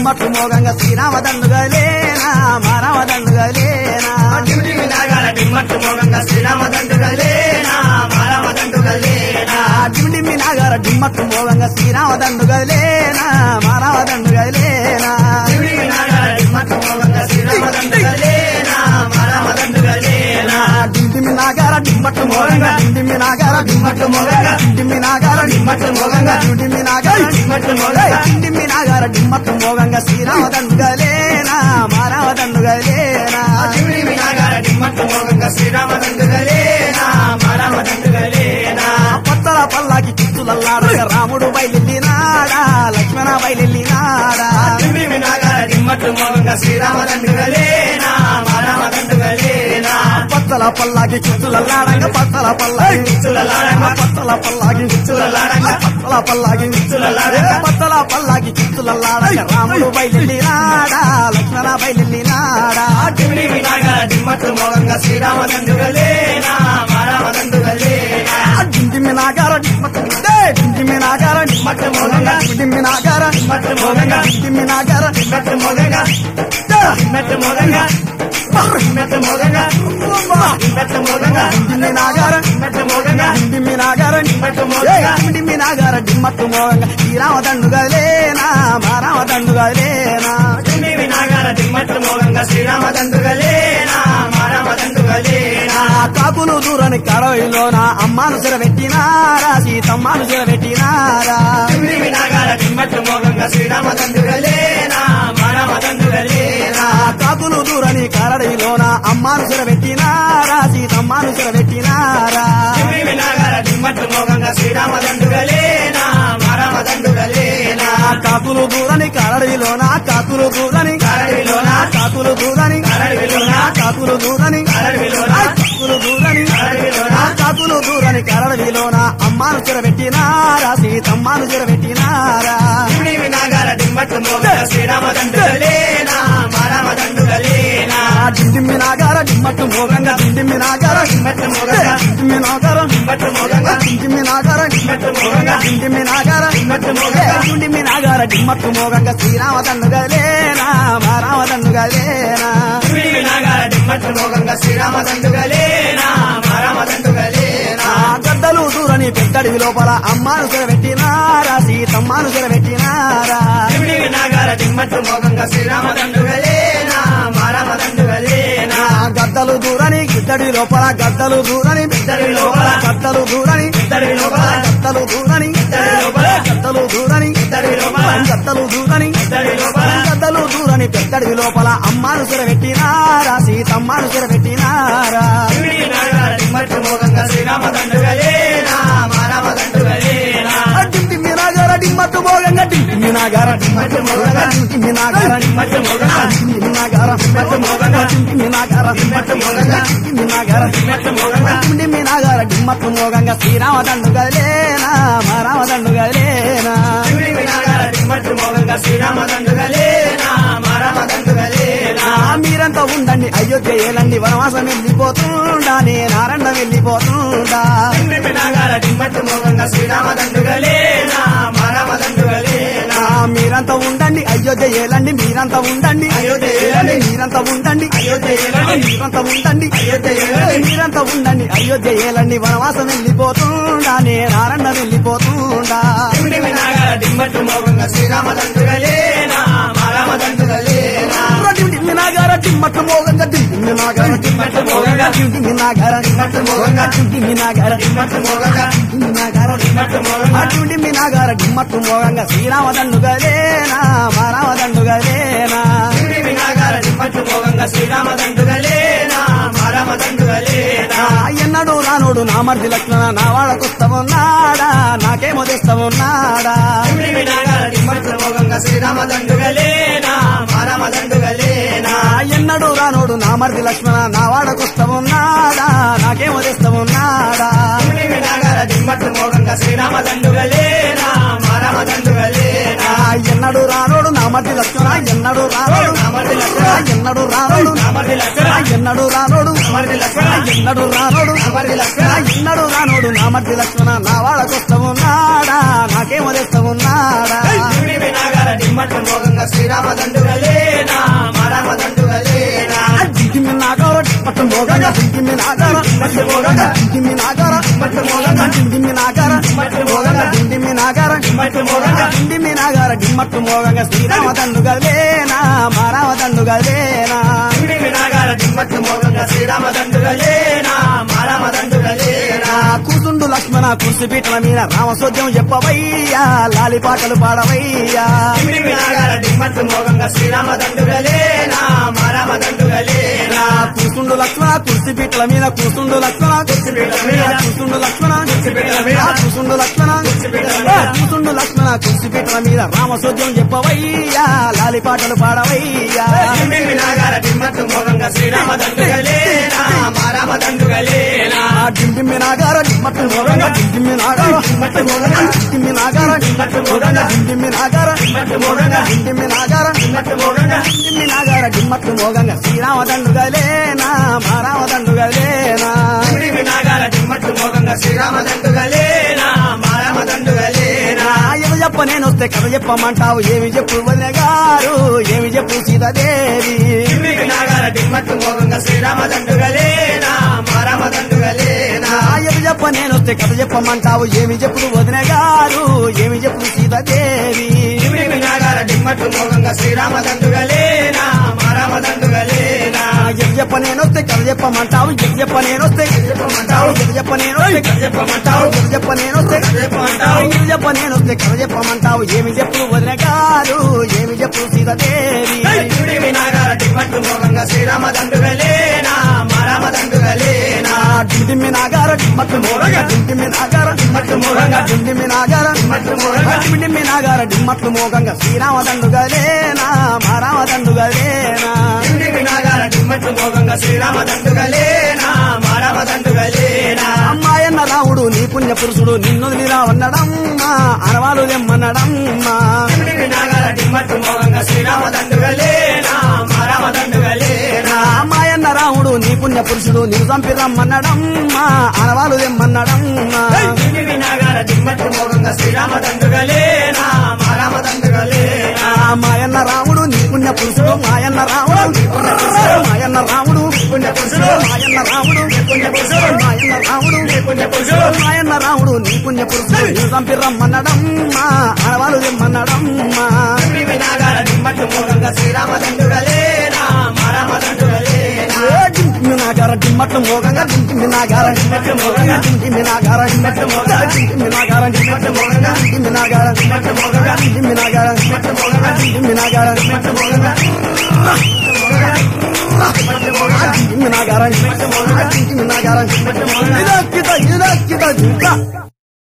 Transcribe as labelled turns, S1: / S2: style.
S1: డిమ్మట్టు మోగంగా శ్రీరామ దండుగలేనా మారామ దండుగలేనా
S2: డ్యూటీ వినాగాల డిమ్మట్టు మోగంగా శ్రీరామ దండుగలేనా మారామ దండుగలేనా
S1: డిండి నాగర డిమ్మట్టు మోగంగా శ్రీరామ దండుగలేనా మారామ దండుగలేనా
S2: డ్యూటీ వినాగాల డిమ్మట్టు మోగంగా శ్రీరామ దండుగలేనా మారామ దండుగలేనా
S1: డిండి నాగర డిమ్మట్టు మోగంగా డిండి నాగర
S2: డిమ్మట్టు మోగంగా
S1: డిండి నాగర
S2: డిమ్మట్టు మోగంగా
S1: డిండి నాగర
S2: డిమ్మట్టు మోగంగా
S1: డిండి నాగర డిమ్మట్టు మోగంగా శ్రీరామ దండుగలేనా మారామ దండుగలేనా
S2: డ్యూటీ వినాగాల డిమ్మట్టు మోగంగా శ్రీరామ దండుగలేనా మారామ దండుగలేనా
S1: పత్తల పల్లాకి కిచ్చులల్లాడక రాముడు బయలునాడా లక్ష్మణ బయలునాడా
S2: డ్యూటీ వినాగాల డిమ్మట్టు మోగంగా శ్రీరామ దండుగలేనా మారామ దండుగలేనా
S1: పత్తల పల్లాకి కిచ్చులల్లాడంగా పత్తల పల్లాకి
S2: కిచ్చులలాడంగా
S1: పత్తల పల్లాకి
S2: కిచ్చులలాడంగా
S1: పత్తల పల్లాకి
S2: కిచ్చులలాడంగా
S1: పత్తల పల్లాకి కిచ్చులల్లాడంగా రాముడు బయలునాడా లక్ష్మణ బయలునాడా
S2: డ్యూటీ వినాగాల డిమ్మట్టు మోగంగా శ్రీరామ దండుగలేనా మారామ దండుగలేనా
S1: డిండి నాగార డిండి నాగార
S2: డిమ్మట్టు మోగంగా
S1: డిండి నాగార
S2: డిమ్మట్టు మోగంగా
S1: డిండి నాగార
S2: డిమ్మట్టు మోగంగా డిమ్మట్టు మోగంగా డిమ్మట్టు మోగంగా డిమ్మట్టు మోగంగా
S1: డిండి నాగార
S2: డిమ్మట్టు మోగంగా
S1: డిండి నాగార
S2: డిమ్మట్టు మోగంగా
S1: డిండి నాగార డిమ్మట్టు మోగంగా శ్రీరామ దండుగలేనా మారామ దండుగలేనా
S2: డ్యూటీ వినాగాల డిమ్మట్టు మోగంగా శ్రీరామ దండుగలేనా మారామ దండుగలేనా
S1: ఆ కాపులు దూరని కడవైలోన అమ్మాను సిరబెట్టినారా సీతమ్మాను సిరబెట్టినారా
S2: డ్యూటీ వినాగాల డిమ్మట్టు మోగంగా శ్రీరామ దండుగలేనా మారామ దండుగలేనా
S1: ఆ కాపులు దూరని కరడిలోన అమ్మాను సిరబెట్టినారా సీతమ్మాను సిరబెట్టినారా
S2: డ్యూటీ వినాగాల డిమ్మట్టు మోగంగా శ్రీరామ దండుగలేనా మారామ దండుగలేనా
S1: ఆ కాకులు దూరని కరడిలోన కాకులు దూరని
S2: కరడిలోన
S1: కాకులు దూరని
S2: కరడిలోన
S1: కాకులు దూరని
S2: కరడిలోన
S1: కాకులు దూరని
S2: కరడిలోన
S1: కాకులు దూరని కరడిలోన అమ్మాను సిరబెట్టినారా సీతమ్మాను సిరబెట్టినారా
S2: డ్యూటీ వినాగాల డిమ్మట్టు మోగంగా శ్రీరామ దండుగలేనా మారామ దండుగలేనా
S1: డిండిమ్మి నాగార డిమ్మట్టు మోగంగా డిండిమ్మి నాగార
S2: డిమ్మట్టు మోగంగా
S1: డిండిమ్మి నాగార
S2: డిమ్మట్టు మోగంగా
S1: డిండిమ్మి నాగార
S2: డిమ్మట్టు మోగంగా
S1: డిండిమ్మి నాగార
S2: డిమ్మట్టు మోగంగా
S1: డిండిమ్మి నాగార డిమ్మట్టు మోగంగా శ్రీరామ దండుగలేనా మారామ దండుగలేనా
S2: డ్యూటీ వినాగాల డిమ్మట్టు మోగంగా శ్రీరామ దండుగలేనా మారామ దండుగలేనా
S1: ఆ గద్దలు దూరని పెద్దడి లోపల అమ్మాను సిరబెట్టినారా సీతమ్మాను సిరబెట్టినారా
S2: డ్యూటీ వినాగాల డిమ్మట్టు మోగంగా శ్రీరామ దండుగలేనా మారామ దండుగలేనా
S1: ఆ గద్దలు దూరని గిద్దడి లోపల గద్దలు దూరని
S2: ఇద్దరి లోపల
S1: గద్దలు దూరని
S2: ఇద్దరి లోపల
S1: గద్దలు దూరని
S2: ఇద్దరి లోపల
S1: గద్దలు దూరని
S2: ఇద్దరి లోపల
S1: గద్దలు దూరని
S2: ఇద్దరి లోపల
S1: గద్దలు దూరని పెద్దడి లోపల అమ్మాను సిరబెట్టినారా సీతమ్మాను సిరబెట్టినారా
S2: డ్యూటీ వినాగాల డిమ్మట్టు మోగంగా శ్రీరామ దండుగలేనా మారామ దండుగలేనా
S1: డింటి నాగార డిమ్మట్టు మోగంగా డింటి నాగార
S2: డిమ్మట్టు మోగంగా
S1: డింటి నాగార
S2: డిమ్మట్టు మోగంగా
S1: డింటి నాగార
S2: డిమ్మట్టు మోగంగా
S1: డింటి నాగార
S2: డిమ్మట్టు మోగంగా
S1: డింటి నాగార
S2: డిమ్మట్టు మోగంగా
S1: డింటి నాగార డిమ్మట్టు మోగంగా శ్రీరామ దండుగలేనా మారామ దండుగలేనా
S2: డ్యూటీ వినాగాల డిమ్మట్టు మోగంగా శ్రీరామ దండుగలేనా మారామ దండుగలేనా
S1: ఆ మీరంతా ఉండండి అయోధ్య ఏలండి వనవాసం వెళ్ళిపోతుండా నేనారండ వెళ్ళిపోతుండా
S2: డ్యూటీ వినాగాల డిమ్మట్టు మోగంగా శ్రీరామ దండుగలేనా మారామ దండుగలేనా
S1: ఆ మీరంతా ఉండండి అయోధ్య ఏలండి మీరంతా ఉండండి
S2: అయోధ్య ఏలండి.
S1: మీరంతా ఉండండి
S2: అయోధ్య ఏలండి.
S1: మీరంతా ఉండండి
S2: అయోధ్య ఏలండి.
S1: మీరంతా ఉండండి అయోధ్య ఏలండి వనవాసం వెళ్ళిపోతుండా నేనారండ వెళ్ళిపోతుండా
S2: డ్యూటీ వినాగాల డిమ్మట్టు మోగంగా శ్రీరామ దండుగలేనా మారామ దండుగలేనా
S1: డిండి నాగార టిమ్మట్టు మోగంగా డిండి నాగార
S2: డిమ్మట్టు మోగంగా
S1: డిండి నాగార
S2: డిమ్మట్టు మోగంగా
S1: డిండి నాగార
S2: డిమ్మట్టు మోగంగా
S1: డిండి నాగార
S2: డిమ్మట్టు మోగంగా
S1: అటువంటి మీ నాగార డిమ్మట్టు మోగంగా శ్రీరామ దండుగలేనా మారామ దండుగలేనా
S2: డ్యూటీ వినాగాల డిమ్మట్టు మోగంగా శ్రీరామ దండుగలేనా మారామ దండుగలేనా
S1: ఎన్నడు రానుడు నా మర్ది లక్ష్మణ నా వాళ్ళకొస్తామున్నాడా నాకేమో తెస్తామున్నాడా
S2: డ్యూటీ వినాగాల డిమ్మట్టు మోగంగా శ్రీరామ దండుగలేనా మారామ దండుగలేనా
S1: ఎన్నడు రానుడు నా మర్ది లక్ష్మణ నా వాడకొస్తామున్నాడా నాకేమో తెస్తామున్నాడా
S2: డ్యూటీ వినాగాల డిమ్మట్టు మోగంగా శ్రీరామ దండుగలేనా మారామ దండుగలేనా
S1: ఎన్నడు రానుడు నా మర్ది లక్ష్మణ ఎన్నడు రానుడు
S2: నా మర్ది లక్ష్మణ.
S1: ఎన్నడు రానుడు
S2: నా మర్ది లక్ష్మణ.
S1: ఎన్నడు రానుడు
S2: నా మర్ది లక్ష్మణ.
S1: ఎన్నడు రానుడు
S2: నా మర్ది లక్ష్మణ.
S1: ఎన్నడు రానుడు నా మర్ది లక్ష్మణ నా వాళ్ళకొస్తామున్నాడా నాకేమో తెస్తామున్నాడా
S2: డ్యూటీ వినాగాల డిమ్మట్టు దిమ్మట్టు మోగంగా శ్రీరామ దండుగలేనా మరమ దండుగలేనా
S1: డింటిమి నాగార దిమ్మట్టు మోగంగా డింటిమి నాగార
S2: దిమ్మట్టు మోగంగా
S1: డింటిమి నాగార
S2: దిమ్మట్టు మోగంగా
S1: డింటిమి నాగార
S2: దిమ్మట్టు మోగంగా
S1: డింటిమి నాగార
S2: దిమ్మట్టు మోగంగా
S1: డింటిమి నాగార డిమ్మట్టు మోగంగా శ్రీరామ దండుగలేనా మారామ దండుగలేనా
S2: దిమ్మి నాగాల దిమ్మట్టు మోగంగా శ్రీరామ దండుగలేనా మరమ దండుగలేనా
S1: కూసుండు లక్ష్మణ కుర్సిపీటల మీద రామసోద్యం చెప్పవయ్యా లాలి పాటలు పాడవయ్యా
S2: దిమ్మి నాగాల దిమ్మట్టు మోగంగా శ్రీరామ దండుగలేనా మరమ దండుగలేనా
S1: కూసుండు లక్ష్మణ కుర్సిపీటల మీద కూసుండు లక్ష్మణ
S2: కుర్చీపీటల మీద.
S1: కూసుండు లక్ష్మణ
S2: కుర్చీపీటల మీద.
S1: కూసుండు లక్ష్మణ
S2: కుర్చీపీటల మీద.
S1: కూసుండు లక్ష్మణ కుర్సిపీటల మీద రామసోద్యం చెప్పవయ్యా లాలి పాటలు పాడవయ్యా
S2: దిమ్మి నాగాల దిమ్మట్టు మోగంగా శ్రీరామ దండుగలేనా మరమ దండుగలేనా
S1: ఆ డిండిమ్మి నాగార డిమ్మట్టు మోగంగా డిండిమ్మి నాగార
S2: దిమ్మట్టు మోగంగా
S1: డిండిమ్మి నాగార
S2: దిమ్మట్టు మోగంగా
S1: డిండిమ్మి నాగార
S2: దిమ్మట్టు మోగంగా
S1: డిండిమ్మి నాగార
S2: దిమ్మట్టు మోగంగా
S1: డిండిమ్మి నాగార డిమ్మట్టు మోగంగా శ్రీరామ దండుగలేనా మారామ దండుగలేనా
S2: దిమ్మి నాగాల దిమ్మట్టు మోగంగా శ్రీరామ దండుగలేనా మరమ దండుగలేనా
S1: ఎవ చెప్ప నేను వస్తే కథ చెప్పమంటావు ఏమి చెప్పు వదిన గారు ఏమి చెప్పు సీతాదేవి
S2: దిమ్మి నాగాల దిమ్మట్టు మోగంగా శ్రీరామ దండుగలేనా మరమ దండుగలేనా
S1: ఎవ చెప్ప నేను వస్తే కథ చెప్పమంటావు ఏమి చెప్పు వదిన గారు ఏమి చెప్పు సీతాదేవి
S2: దిమ్మి నాగాల దిమ్మట్టు మోగంగా శ్రీరామ దండుగలేనా మరమ దండుగలేనా
S1: ఎవ చెప్ప నేను వస్తే కథ చెప్పమంటావు ఎవ చెప్ప నేను వస్తే
S2: చెప్పమంటావు
S1: ఎవ చెప్ప నేను వస్తే
S2: కథ చెప్పమంటావు
S1: ఎవ చెప్ప నేను వస్తే
S2: కథ చెప్పమంటావు
S1: ఎవ చెప్ప నేను వస్తే కథ చెప్పమంటావు ఏమి చెప్పు వదిన గారు ఏమి చెప్పు సీతాదేవి
S2: దిమ్మి నాగాల దిమ్మట్టు మోగంగా శ్రీరామ దండుగలేనా మరమ దండుగలేనా
S1: డిండిమి నాగార డిమ్మట్టు మోగంగా డిండిమి నాగార
S2: దిమ్మట్టు మోగంగా
S1: డిండిమి నాగార
S2: దిమ్మట్టు మోగంగా
S1: డిండిమి నాగార డిమ్మట్లు మోగంగా శ్రీరామ దండుగలేనా మారామ దండుగలేనా
S2: దిమ్మి నాగాల దిమ్మట్టు మోగంగా శ్రీరామ దండుగలేనా మరమ దండుగలేనా
S1: అమ్మాయన్న రాముడు నీ పుణ్య పురుషుడు నిన్ను వన్నడమ్మా అనవాలు తెమ్మన్నడమ్మా
S2: దిమ్మి నాగాల దిమ్మట్టు మోగంగా శ్రీరామ దండుగలేనా మరమ దండుగలేనా
S1: అమ్మాయన్న రాముడు నీ పుణ్య పురుషుడు నిన్ను చంపి రమ్మన్నడమ్మా అనవాలు తెమ్మన్నడమ్మా
S2: దిమ్మి నాగాల దిమ్మట్టు మోగంగా శ్రీరామ దండుగలేనా మరమ దండుగలేనా
S1: మాయన్న రాముడు నీ పుణ్య పురుషుడు మాయన్న రాముడు మాయన్న రాముడు
S2: పుణ్య పురుషుడు
S1: మాయన్న రాముడు
S2: పుణ్య పురుషుడు
S1: మాయన్న రాముడు
S2: పుణ్య పురుషుడు
S1: మాయన్న రాముడు నీ పుణ్య పురుషుడు నీ చంపి రమ్మన్నడమ్మా అనవాలు తెమ్మన్నడమ్మా
S2: దిమ్మి నాగాల దిమ్మట్టు మోగంగా శ్రీరామ దండుగలేనా మరమ దండుగలేనా
S1: డింటి నాగార డిమ్మట్లు మోగంగా డింటి నాగార
S2: దిమ్మట్టు మోగంగా
S1: డింటి నాగార
S2: దిమ్మట్టు మోగంగా
S1: డింటి నాగార
S2: దిమ్మట్టు మోగంగా
S1: డింటి నాగార
S2: దిమ్మట్టు మోగంగా
S1: డింటి నాగార
S2: దిమ్మట్టు మోగంగా
S1: డింటి నాగార
S2: దిమ్మట్టు మోగంగా దిమ్మట్టు మోగంగా
S1: డింటి నాగార డింటి నాగార ఇదక్కిత ఇదక్కిత జింక